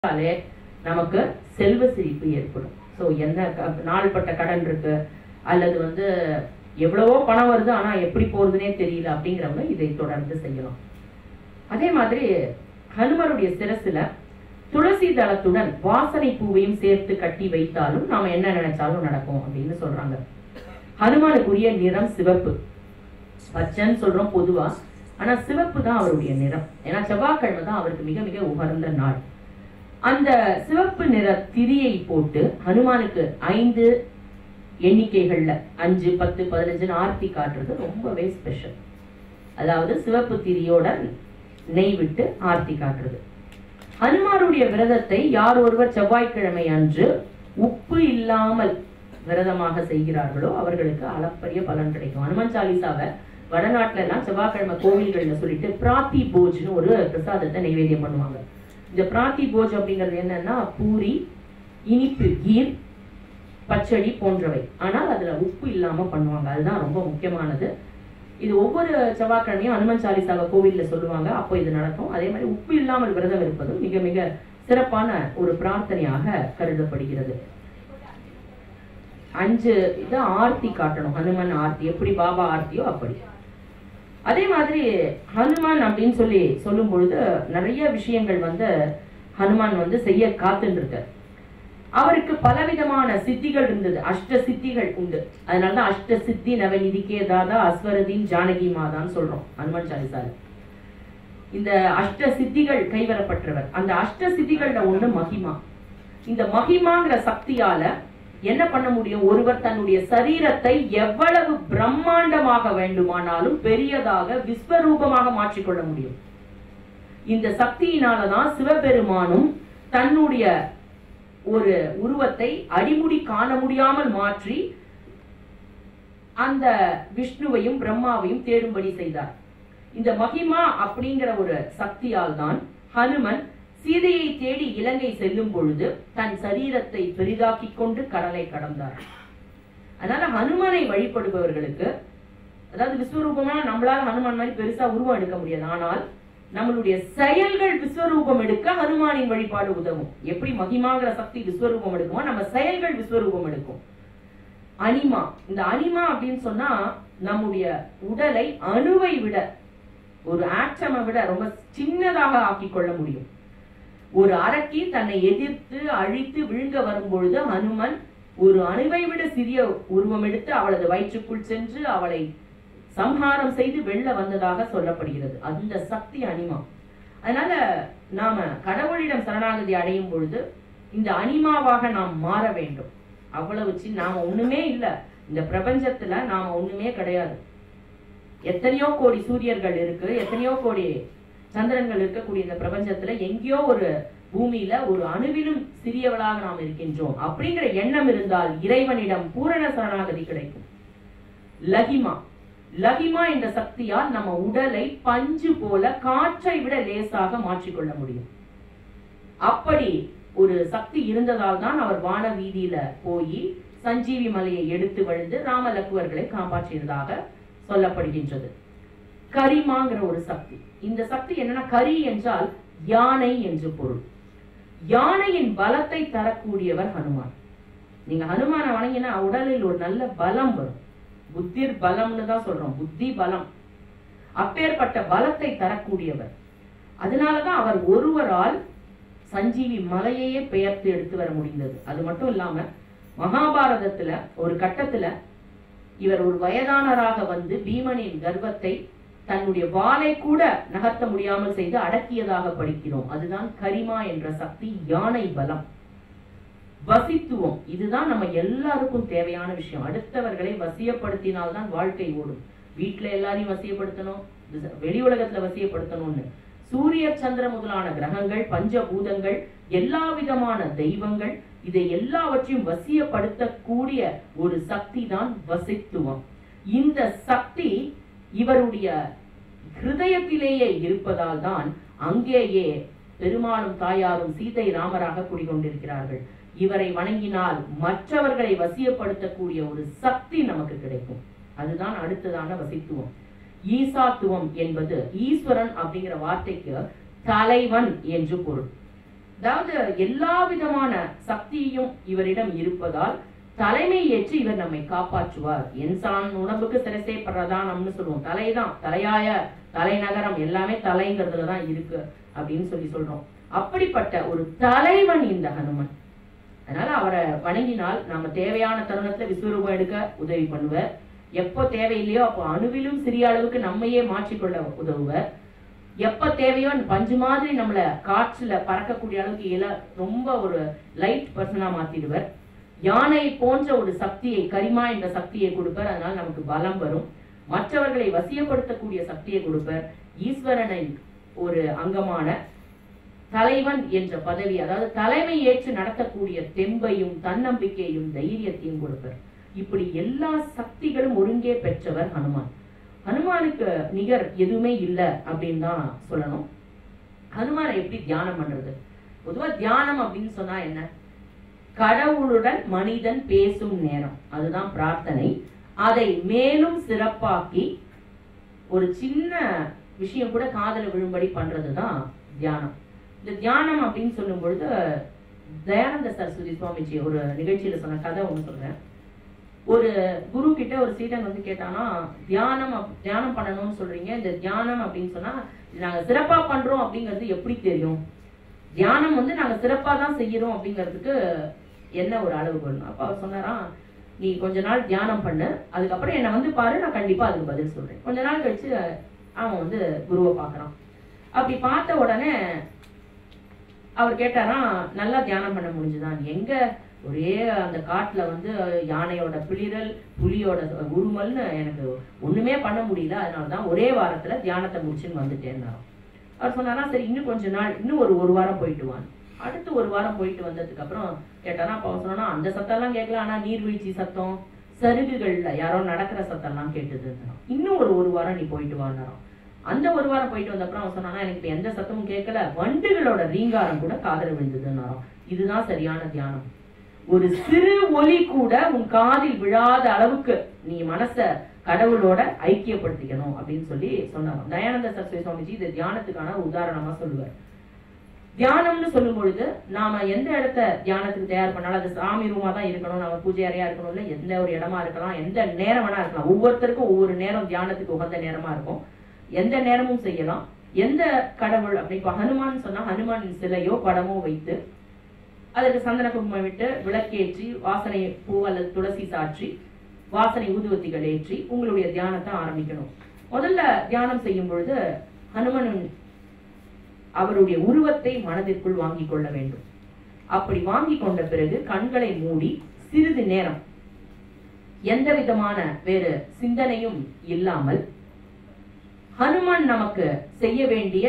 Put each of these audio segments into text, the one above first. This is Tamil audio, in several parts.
இருந்தாலே நமக்கு செல்வ செழிப்பு ஏற்படும் ஸோ என்ன க- நாள்பட்ட கடன் இருக்கு அல்லது வந்து எவ்வளவோ பணம் வருது ஆனா எப்படி போறதுனே தெரியல அப்படிங்கிறவங்க இதை தொடர்ந்து செய்யலாம் அதே மாதிரி ஹனுமருடைய சிரசுல துளசி தளத்துடன் வாசனை பூவையும் சேர்த்து கட்டி வைத்தாலும் நாம என்ன நினைச்சாலும் நடக்கும் அப்படின்னு சொல்றாங்க ஹனுமானுக்குரிய நிறம் சிவப்பு பச்சைன்னு சொல்றோம் பொதுவா ஆனா சிவப்பு தான் அவருடைய நிறம் ஏன்னா செவ்வாய்க்கிழமை தான் அவருக்கு மிக மிக உகந்த நாள் அந்த சிவப்பு நிற திரியை போட்டு ஹனுமானுக்கு ஐந்து எண்ணிக்கைகள்ல அஞ்சு பத்து பதினஞ்சுன்னு ஆர்த்தி காட்டுறது ரொம்பவே ஸ்பெஷல் அதாவது சிவப்பு திரியோட நெய் விட்டு ஆர்த்தி காட்டுறது ஹனுமாருடைய விரதத்தை யார் ஒருவர் செவ்வாய்க்கிழமை அன்று உப்பு இல்லாமல் விரதமாக செய்கிறார்களோ அவர்களுக்கு அளப்பரிய பலன் கிடைக்கும் ஹனுமான் சாலிசாவை வடநாட்டுல எல்லாம் செவ்வாய்க்கிழமை கோவில்கள்ல சொல்லிட்டு பிராத்தி போஜ்னு ஒரு பிரசாதத்தை நைவேத்தியம் பண்ணுவாங்க இந்த பிராத்தி போஜ் அப்படிங்கிறது என்னன்னா பூரி இனிப்பு கீர் பச்சடி போன்றவை ஆனால் அதுல உப்பு இல்லாம பண்ணுவாங்க அதுதான் ரொம்ப முக்கியமானது இது ஒவ்வொரு செவ்வாய்க்கிழமையும் அனுமன் சாலிசாவை கோவில்ல சொல்லுவாங்க அப்போ இது நடக்கும் அதே மாதிரி உப்பு இல்லாமல் விரதம் இருப்பதும் மிக மிக சிறப்பான ஒரு பிரார்த்தனையாக கருதப்படுகிறது அஞ்சு இது ஆர்த்தி காட்டணும் ஹனுமன் ஆர்த்தி எப்படி பாபா ஆர்த்தியோ அப்படி அதே மாதிரி ஹனுமான் அப்படின்னு சொல்லி சொல்லும் பொழுது நிறைய விஷயங்கள் வந்து ஹனுமான் வந்து செய்ய காத்துட்டு இருக்கார் அவருக்கு பலவிதமான சித்திகள் இருந்தது அஷ்ட சித்திகள் உண்டு அதனாலதான் அஷ்ட சித்தி நவநிதிக்கே தாதா அஸ்வரதீன் ஜானகி மாதான்னு சொல்றோம் ஹனுமான் சாலிசால இந்த அஷ்ட சித்திகள் கைவரப்பட்டவர் அந்த அஷ்ட சித்திகள்ல ஒண்ணு மகிமா இந்த மகிமாங்கிற சக்தியால என்ன பண்ண முடியும் ஒருவர் தன்னுடைய சரீரத்தை எவ்வளவு பிரம்மாண்டமாக வேண்டுமானாலும் பெரியதாக விஸ்வரூபமாக மாற்றிக்கொள்ள முடியும் இந்த சக்தியினாலதான் சிவபெருமானும் தன்னுடைய ஒரு உருவத்தை அடிமுடி காண முடியாமல் மாற்றி அந்த விஷ்ணுவையும் பிரம்மாவையும் தேடும்படி செய்தார் இந்த மகிமா அப்படிங்கிற ஒரு சக்தியால் தான் ஹனுமன் சீதையை தேடி இலங்கை செல்லும் பொழுது தன் சரீரத்தை பெரிதாக்கிக் கொண்டு கடலை கடந்தார் அதனால ஹனுமனை வழிபடுபவர்களுக்கு அதாவது விஸ்வரூபமா நம்மளால ஹனுமான் மாதிரி பெருசா உருவம் எடுக்க முடியாது ஆனால் நம்மளுடைய செயல்கள் விஸ்வரூபம் எடுக்க ஹனுமானின் வழிபாடு உதவும் எப்படி மகிமாங்கிற சக்தி விஸ்வரூபம் எடுக்குமோ நம்ம செயல்கள் விஸ்வரூபம் எடுக்கும் அனிமா இந்த அனிமா அப்படின்னு சொன்னா நம்முடைய உடலை அணுவை விட ஒரு ஆட்டமை விட ரொம்ப சின்னதாக ஆக்கிக் கொள்ள முடியும் ஒரு அரக்கி தன்னை எதிர்த்து அழித்து விழுங்க வரும் பொழுது ஹனுமன் ஒரு அணுவை விட சிறிய உருவம் எடுத்து அவளது வயிற்றுக்குள் சென்று அவளை சம்ஹாரம் செய்து வெளில வந்ததாக சொல்லப்படுகிறது அந்த சக்தி அனிமா அதனால நாம கடவுளிடம் சரணாகதி அடையும் பொழுது இந்த அனிமாவாக நாம் மாற வேண்டும் அவ்வளவு சின்ன நாம ஒண்ணுமே இல்ல இந்த பிரபஞ்சத்துல நாம ஒண்ணுமே கிடையாது எத்தனையோ கோடி சூரியர்கள் இருக்கு எத்தனையோ கோடி சந்திரன்கள் இருக்கக்கூடிய இந்த பிரபஞ்சத்துல எங்கேயோ ஒரு பூமியில ஒரு அணுவிலும் சிறியவளாக நாம் இருக்கின்றோம் அப்படிங்கிற எண்ணம் இருந்தால் இறைவனிடம் பூரண சரணாகதி கிடைக்கும் லகிமா லகிமா என்ற சக்தியால் நம்ம உடலை பஞ்சு போல காற்றை விட லேசாக மாற்றிக்கொள்ள முடியும் அப்படி ஒரு சக்தி இருந்ததால் தான் அவர் வான வீதியில போய் சஞ்சீவி மலையை எடுத்து வழிந்து ராம லக்குவர்களை காப்பாற்றியதாக சொல்லப்படுகின்றது கரிமாங்கிற ஒரு சக்தி இந்த சக்தி என்னன்னா கரி என்றால் யானை என்று பொருள் யானையின் பலத்தை தரக்கூடியவர் ஹனுமான் நீங்க ஹனுமானை வணங்கினா உடலில் ஒரு நல்ல பலம் வரும் புத்திர் பலம்னு தான் சொல்றோம் புத்தி பலம் அப்பேற்பட்ட பலத்தை தரக்கூடியவர் அதனாலதான் அவர் ஒருவரால் சஞ்சீவி மலையையே பெயர்த்து எடுத்து வர முடிந்தது அது மட்டும் இல்லாம மகாபாரதத்துல ஒரு கட்டத்துல இவர் ஒரு வயதானராக வந்து பீமனின் கர்வத்தை தன்னுடைய வாளை கூட நகர்த்த முடியாமல் செய்து அடக்கியதாக படிக்கிறோம் அதுதான் கரிமா என்ற சக்தி யானை பலம் வசித்துவம் இதுதான் நம்ம எல்லாருக்கும் தேவையான விஷயம் அடுத்தவர்களை வசியப்படுத்தினால்தான் வாழ்க்கை ஓடும் வீட்டுல எல்லாரையும் வசியப்படுத்தணும் வெளி உலகத்துல வசியப்படுத்தணும்னு சூரிய சந்திர முதலான கிரகங்கள் பஞ்சபூதங்கள் எல்லா விதமான தெய்வங்கள் இதை எல்லாவற்றையும் வசியப்படுத்தக்கூடிய ஒரு சக்தி தான் வசித்துவம் இந்த சக்தி இவருடைய ஹிருதயத்திலேயே இருப்பதால் தான் அங்கேயே பெருமாளும் தாயாரும் சீதை ராமராக குடிகொண்டிருக்கிறார்கள் இவரை வணங்கினால் மற்றவர்களை வசியப்படுத்தக்கூடிய ஒரு சக்தி நமக்கு கிடைக்கும் அதுதான் அடுத்ததான வசித்துவம் ஈசாத்துவம் என்பது ஈஸ்வரன் அப்படிங்கிற வார்த்தைக்கு தலைவன் என்று பொருள் அதாவது எல்லா விதமான சக்தியும் இவரிடம் இருப்பதால் தலைமை ஏற்று இவர் நம்மை காப்பாற்றுவார் என்சான் உடம்புக்கு சிரசே பிரதானம்னு சொல்லுவோம் தலைதான் தலையாய தலைநகரம் எல்லாமே தலைங்கிறதுல தான் இருக்கு அப்படின்னு சொல்லி சொல்றோம் அப்படிப்பட்ட ஒரு தலைவன் இந்த ஹனுமன் அதனால அவரை வணங்கினால் நாம தேவையான தருணத்துல விஸ்வரூபம் எடுக்க உதவி பண்ணுவார் எப்போ தேவையில்லையோ அப்போ அணுவிலும் சிறிய அளவுக்கு நம்மையே மாற்றிக்கொள்ள உதவுவர் எப்ப தேவையோ பஞ்சு மாதிரி நம்மள காற்றுல பறக்கக்கூடிய அளவுக்கு இல ரொம்ப ஒரு லைட் பர்சனா மாத்திடுவர் யானை போன்ற ஒரு சக்தியை கரிமா என்ற சக்தியை கொடுப்பார் அதனால நமக்கு பலம் வரும் மற்றவர்களை வசியப்படுத்தக்கூடிய சக்தியை கொடுப்பார் ஈஸ்வரனை ஒரு அங்கமான தலைவன் என்ற பதவி அதாவது தலைமை ஏற்று நடத்தக்கூடிய தெம்பையும் தன்னம்பிக்கையும் தைரியத்தையும் கொடுப்பார் இப்படி எல்லா சக்திகளும் ஒருங்கே பெற்றவர் ஹனுமான் ஹனுமானுக்கு நிகர் எதுவுமே இல்லை அப்படின்னு தான் சொல்லணும் ஹனுமானை எப்படி தியானம் பண்றது பொதுவா தியானம் அப்படின்னு சொன்னா என்ன கடவுளுடன் மனிதன் பேசும் நேரம் அதுதான் பிரார்த்தனை அதை மேலும் சிறப்பாக்கி ஒரு சின்ன விஷயம் கூட காதல விழும்படி பண்றதுதான் தியானம் இந்த தியானம் அப்படின்னு சொல்லும் பொழுது தயானந்த சரஸ்வதி சுவாமிஜி ஒரு நிகழ்ச்சியில சொன்ன கதை ஒண்ணு சொல்றேன் ஒரு குரு கிட்ட ஒரு சீடன் வந்து கேட்டானா தியானம் அப்- தியானம் பண்ணணும்னு சொல்றீங்க இந்த தியானம் அப்படின்னு சொன்னா இது நாங்க சிறப்பா பண்றோம் அப்படிங்கிறது எப்படி தெரியும் தியானம் வந்து நாங்க சிறப்பா தான் செய்யறோம் அப்படிங்கிறதுக்கு என்ன ஒரு அளவுகோல் அப்ப அவர் சொன்னாராம் நீ கொஞ்ச நாள் தியானம் பண்ணு அதுக்கப்புறம் என்ன வந்து பாரு நான் கண்டிப்பா அதுக்கு பதில் சொல்றேன் கொஞ்ச நாள் கழிச்சு அவன் வந்து குருவை பார்க்கறான் அப்படி பார்த்த உடனே அவர் கேட்டாராம் நல்லா தியானம் பண்ண முடிஞ்சுதான் எங்க ஒரே அந்த காட்டுல வந்து யானையோட பிளிரல் புலியோட உருமல்னு எனக்கு ஒண்ணுமே பண்ண முடியல அதனாலதான் ஒரே வாரத்துல தியானத்தை முடிச்சுன்னு வந்துட்டேன்னாராம் அவர் சொன்னாரா சரி இன்னும் கொஞ்ச நாள் இன்னும் ஒரு ஒரு வாரம் போயிட்டு வான் அடுத்து ஒரு வாரம் போயிட்டு வந்ததுக்கு அப்புறம் கேட்டாரா அப்ப அவன் சொன்னா அந்த சத்தம்லாம் கேட்கல ஆனா நீர்வீழ்ச்சி சத்தம் சருகுகள்ல யாரோ நடக்கிற சத்தம்லாம் கேட்டது இன்னும் ஒரு ஒரு வாரம் நீ போயிட்டு வான்னாராம் அந்த ஒரு வாரம் போயிட்டு வந்த அப்புறம் அவன் சொன்னானா எனக்கு இப்ப எந்த சத்தமும் கேட்கல வண்டுகளோட ரீங்காரம் கூட காதல விழுந்ததுன்னாராம் இதுதான் சரியான தியானம் ஒரு சிறு ஒலி கூட உன் காதில் விழாத அளவுக்கு நீ மனச கடவுளோட ஐக்கியப்படுத்திக்கணும் அப்படின்னு சொல்லி சொன்னாராம் தயானந்த சரஸ்வதி சுவாமிஜி இது தியானத்துக்கான உதாரணமா சொல்லுவார் தியானம்னு சொல்லும் பொழுது நாம எந்த இடத்த தியானத்துக்கு தயார் பண்ணாலும் அது சாமி ரூமா தான் இருக்கணும் நம்ம பூஜை அறையா இருக்கணும் இல்ல எந்த ஒரு இடமா இருக்கலாம் எந்த நேரம் வேணா இருக்கலாம் ஒவ்வொருத்தருக்கும் ஒவ்வொரு நேரம் தியானத்துக்கு உகந்த நேரமா இருக்கும் எந்த நேரமும் செய்யலாம் எந்த கடவுள் அப்படி இப்ப ஹனுமான் சொன்னா ஹனுமானின் சிலையோ படமோ வைத்து அதற்கு சந்தன குங்குமம் விட்டு விளக்கேற்றி வாசனை பூ அல்லது துளசி சாற்றி வாசனை ஊதுவத்திகள் ஏற்றி உங்களுடைய தியானத்தை ஆரம்பிக்கணும் முதல்ல தியானம் செய்யும் பொழுது ஹனுமனின் அவருடைய உருவத்தை மனதிற்குள் வாங்கிக் கொள்ள வேண்டும் அப்படி வாங்கிக் கொண்ட பிறகு கண்களை மூடி சிறிது நேரம் எந்த விதமான வேறு சிந்தனையும் இல்லாமல் ஹனுமான் நமக்கு செய்ய வேண்டிய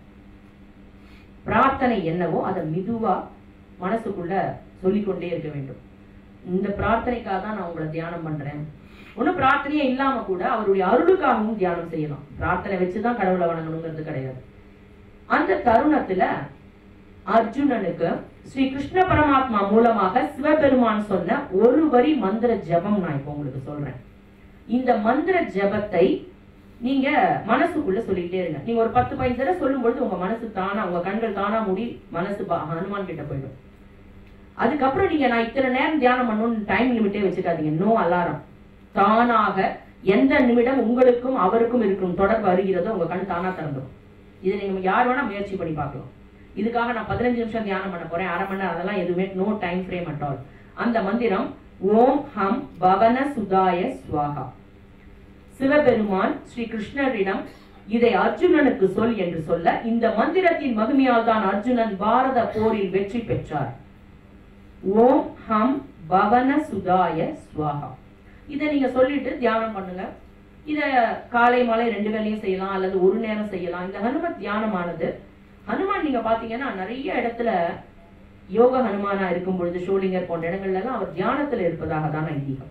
பிரார்த்தனை என்னவோ அதை மெதுவா மனசுக்குள்ள சொல்லிக்கொண்டே இருக்க வேண்டும் இந்த பிரார்த்தனைக்காக தான் நான் உங்களை தியானம் பண்றேன் ஒன்னும் பிரார்த்தனையே இல்லாம கூட அவருடைய அருளுக்காகவும் தியானம் செய்யலாம் பிரார்த்தனை வச்சுதான் கடவுளை வணங்கணுங்கிறது கிடையாது அந்த தருணத்துல அர்ஜுனனுக்கு ஸ்ரீ கிருஷ்ண பரமாத்மா மூலமாக சிவபெருமான் சொன்ன ஒரு வரி மந்திர ஜெபம் நான் இப்போ உங்களுக்கு சொல்றேன் இந்த மந்திர ஜெபத்தை நீங்க மனசுக்குள்ள சொல்லிட்டே இருங்க நீங்க ஒரு பத்து பதினஞ்சு தடவை சொல்லும் பொழுது உங்க மனசு தானா உங்க கண்கள் தானா மூடி மனசு பா- ஹனுமான் கிட்ட போயிடும் அதுக்கப்புறம் நீங்க நான் இத்தனை நேரம் தியானம் பண்ணணும்னு டைம் லிமிட்டே வச்சுக்காதீங்க நோ அலாரம் தானாக எந்த நிமிடம் உங்களுக்கும் அவருக்கும் இருக்கும் தொடர்பு அறிகிறதோ உங்க கண் தானா திறந்துடும் இதை நீங்க யார் வேணா முயற்சி பண்ணி பார்க்கலாம் இதுக்காக நான் பதினஞ்சு நிமிஷம் தியானம் பண்ண போறேன் அரை மணி நேரம் அதெல்லாம் எதுவுமே no time frame at all அந்த மந்திரம் ஓம் ஹம் பவன சுதாய ஸ்வாகா சிவபெருமான் ஸ்ரீ கிருஷ்ணரிடம் இதை அர்ஜுனனுக்கு சொல் என்று சொல்ல இந்த மந்திரத்தின் மகிமையால் தான் அர்ஜுனன் பாரத போரில் வெற்றி பெற்றார் ஓம் ஹம் பவன சுதாய ஸ்வாகா இதை நீங்க சொல்லிட்டு தியானம் பண்ணுங்க இத காலை மாலை ரெண்டு வேளையும் செய்யலாம் அல்லது ஒரு நேரம் செய்யலாம் இந்த ஹனுமத் தியானமானது ஹனுமான் நீங்க பாத்தீங்கன்னா நிறைய இடத்துல யோக ஹனுமானா இருக்கும் பொழுது ஷோலிங்கர் போன்ற இடங்கள்ல எல்லாம் அவர் தியானத்துல இருப்பதாக தான் ஐதீகம்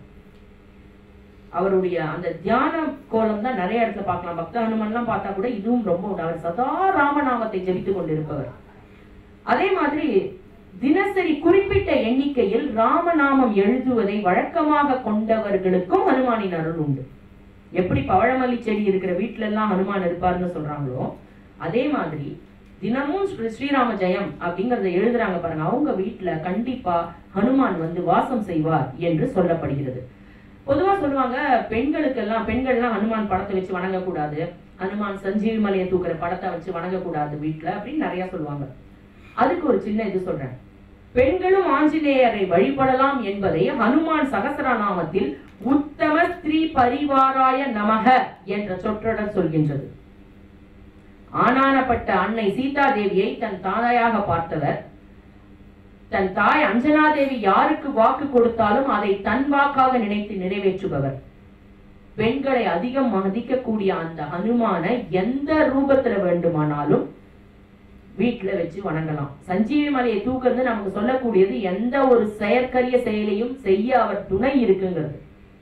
அவருடைய அந்த தியான கோலம் தான் நிறைய இடத்துல பார்க்கலாம் பக்த ஹனுமான்லாம் பார்த்தா கூட இதுவும் ரொம்ப உண்டு அவர் சதா ராமநாமத்தை ஜெபித்துக் கொண்டிருப்பவர் அதே மாதிரி தினசரி குறிப்பிட்ட எண்ணிக்கையில் ராமநாமம் எழுதுவதை வழக்கமாக கொண்டவர்களுக்கும் ஹனுமானின் அருள் உண்டு எப்படி பவழமல்லி செடி இருக்கிற வீட்ல எல்லாம் ஹனுமான் இருப்பாருன்னு சொல்றாங்களோ அதே மாதிரி தினமும் ஸ்ரீ- ஸ்ரீராம ஜெயம் அப்படிங்கறத எழுதுறாங்க பாருங்க அவங்க வீட்டுல கண்டிப்பா ஹனுமான் வந்து வாசம் செய்வார் என்று சொல்லப்படுகிறது பொதுவா சொல்லுவாங்க பெண்களுக்கெல்லாம் பெண்கள்லாம் ஹனுமான் படத்தை வச்சு வணங்கக்கூடாது ஹனுமான் சஞ்சீவி மலையை தூக்குற படத்தை வச்சு வணங்கக்கூடாது வீட்டுல அப்படின்னு நிறைய சொல்லுவாங்க அதுக்கு ஒரு சின்ன இது சொல்றேன் பெண்களும் ஆஞ்சநேயரை வழிபடலாம் என்பதை ஹனுமான் சகசரநாமத்தில் உத்தம ஸ்திரீ பரிவாராய நமக என்ற சொற்றொடர் சொல்கின்றது ஆனானப்பட்ட அன்னை சீதா தேவியை தன் தாயாக பார்த்தவர் தன் தாய் அஞ்சனாதேவி யாருக்கு வாக்கு கொடுத்தாலும் அதை தன் வாக்காக நினைத்து நிறைவேற்றுபவர் பெண்களை அதிகம் மதிக்கக்கூடிய அந்த ஹனுமானை எந்த ரூபத்துல வேண்டுமானாலும் வீட்டுல வச்சு வணங்கலாம் சஞ்சீவி மலையை தூக்குறது நமக்கு சொல்லக்கூடியது எந்த ஒரு செயற்கரிய செயலையும் செய்ய அவர் துணை இருக்குங்கிறது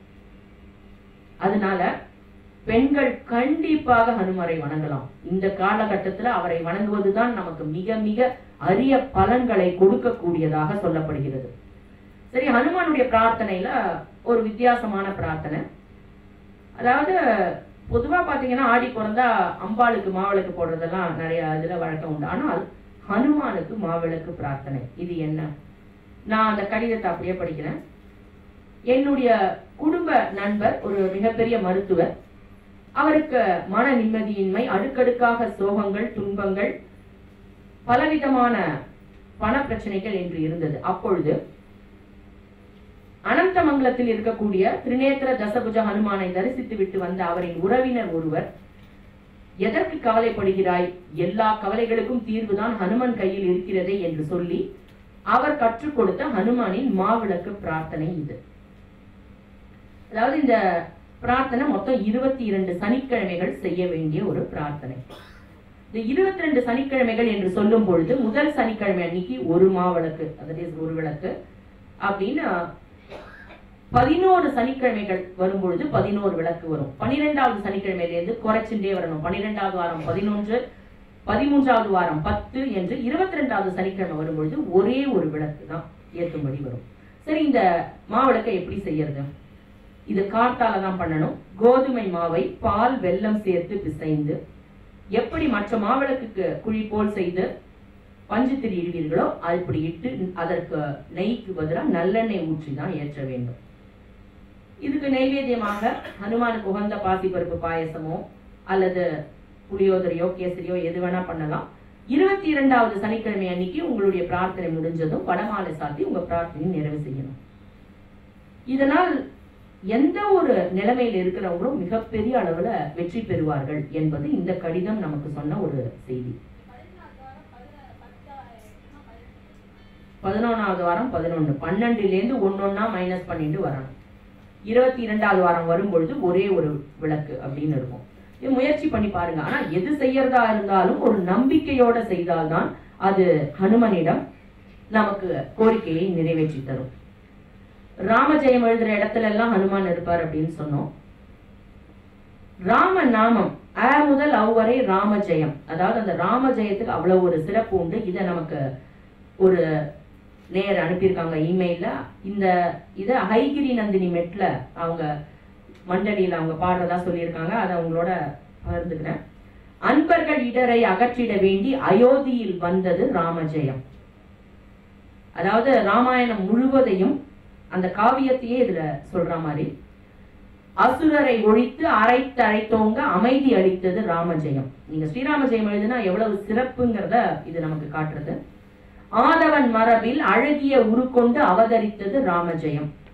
அதனால பெண்கள் கண்டிப்பாக ஹனுமரை வணங்கலாம் இந்த காலகட்டத்துல அவரை வணங்குவதுதான் நமக்கு மிக மிக அரிய பலன்களை கொடுக்கக்கூடியதாக சொல்லப்படுகிறது சரி ஹனுமானுடைய பிரார்த்தனையில ஒரு வித்தியாசமான பிரார்த்தனை அதாவது பொதுவா பாத்தீங்கன்னா ஆடி பிறந்தா அம்பாளுக்கு மாவிளக்கு போடுறதெல்லாம் நிறைய இதுல வழக்கம் உண்டு ஆனால் ஹனுமானுக்கு மாவிளக்கு பிரார்த்தனை இது என்ன நான் அந்த கடிதத்தை அப்படியே படிக்கிறேன் என்னுடைய குடும்ப நண்பர் ஒரு மிகப்பெரிய மருத்துவர் அவருக்கு மன நிம்மதியின்மை அடுக்கடுக்காக சோகங்கள் துன்பங்கள் பலவிதமான பண பிரச்சனைகள் என்று இருந்தது அப்பொழுது அனந்தமங்கலத்தில் இருக்கக்கூடிய திரிநேத்திர தசபுஜ ஹனுமானை தரிசித்து விட்டு வந்த அவரின் உறவினர் ஒருவர் எதற்கு கவலைப்படுகிறாய் எல்லா கவலைகளுக்கும் தீர்வுதான் ஹனுமன் கையில் இருக்கிறதே என்று சொல்லி அவர் கற்றுக் கொடுத்த ஹனுமானின் மாவிளக்கு பிரார்த்தனை இது அதாவது இந்த பிரார்த்தனை மொத்தம் இருபத்தி இரண்டு சனிக்கிழமைகள் செய்ய வேண்டிய ஒரு பிரார்த்தனை இந்த இருபத்தி ரெண்டு சனிக்கிழமைகள் என்று சொல்லும் பொழுது முதல் சனிக்கிழமை அன்னைக்கு ஒரு மாவிளக்கு அதாவது ஒரு விளக்கு அப்படின்னு பதினோரு சனிக்கிழமைகள் வரும் பொழுது பதினோரு விளக்கு வரும் பனிரெண்டாவது சனிக்கிழமையிலிருந்து குறைச்சுட்டே வரணும் பனிரெண்டாவது வாரம் பதினொன்று பதிமூன்றாவது வாரம் பத்து என்று இருபத்தி ரெண்டாவது சனிக்கிழமை வரும் பொழுது ஒரே ஒரு விளக்கு தான் ஏற்றும்படி வரும் சரி இந்த மாவிளக்கை எப்படி செய்யறது இது காட்டால தான் பண்ணணும் கோதுமை மாவை பால் வெல்லம் சேர்த்து பிசைந்து எப்படி மற்ற மாவிளக்குக்கு குழி போல் செய்து பஞ்சு திரி இடுவீர்களோ அப்படி இட்டு அதற்கு நெய்க்கு பதிலாக நல்லெண்ணெய் ஊற்றி தான் ஏற்ற வேண்டும் இதுக்கு நைவேத்தியமாக ஹனுமானுக்கு உகந்த பாசிப்பருப்பு பாயசமோ அல்லது புளியோதரையோ கேசரியோ எது வேணா பண்ணலாம் இருபத்தி இரண்டாவது சனிக்கிழமை அன்னைக்கு உங்களுடைய பிரார்த்தனை முடிஞ்சதும் வடமாலை சாத்தி உங்க பிரார்த்தனையை நிறைவு செய்யணும் இதனால் எந்த ஒரு நிலைமையில் இருக்கிறவங்களும் மிகப்பெரிய அளவுல வெற்றி பெறுவார்கள் என்பது இந்த கடிதம் நமக்கு சொன்ன ஒரு செய்தி பதினொன்னாவது வாரம் பதினொன்னு பன்னெண்டுல இருந்து ஒன்னொன்னா மைனஸ் பண்ணிட்டு வரணும் இருபத்தி இரண்டாவது வாரம் வரும் பொழுது ஒரே ஒரு விளக்கு அப்படின்னு இருக்கும் இது முயற்சி பண்ணி பாருங்க ஆனா எது செய்யறதா இருந்தாலும் ஒரு நம்பிக்கையோட செய்தால்தான் அது ஹனுமனிடம் நமக்கு கோரிக்கையை நிறைவேற்றி தரும் ராமஜெயம் எழுதுற இடத்துல எல்லாம் ஹனுமான் இருப்பார் அப்படின்னு சொன்னோம் ராம நாமம் அ முதல் அவ் வரை ராமஜெயம் அதாவது அந்த ராமஜெயத்துக்கு அவ்வளவு ஒரு சிறப்பு உண்டு இதை நமக்கு ஒரு நேர் அனுப்பியிருக்காங்க இமெயில்ல இந்த இத ஹைகிரி நந்தினி மெட்ல அவங்க மண்டலியில அவங்க பாடுறதா சொல்லியிருக்காங்க அதை அவங்களோட பகிர்ந்துக்கிறேன் அன்பர்கள் இடரை அகற்றிட வேண்டி அயோத்தியில் வந்தது ராமஜெயம் அதாவது ராமாயணம் முழுவதையும் அந்த காவியத்தையே இதுல சொல்ற மாதிரி அசுரரை ஒழித்து அரைத்து அரைத்தோங்க அமைதி அளித்தது ராமஜெயம் நீங்க ஸ்ரீராம ஜெயம் எழுதுனா எவ்வளவு சிறப்புங்கிறத இது நமக்கு காட்டுறது ஆதவன் மரபில் அழகிய உருக்கொண்டு அவதரித்தது ராமஜெயம்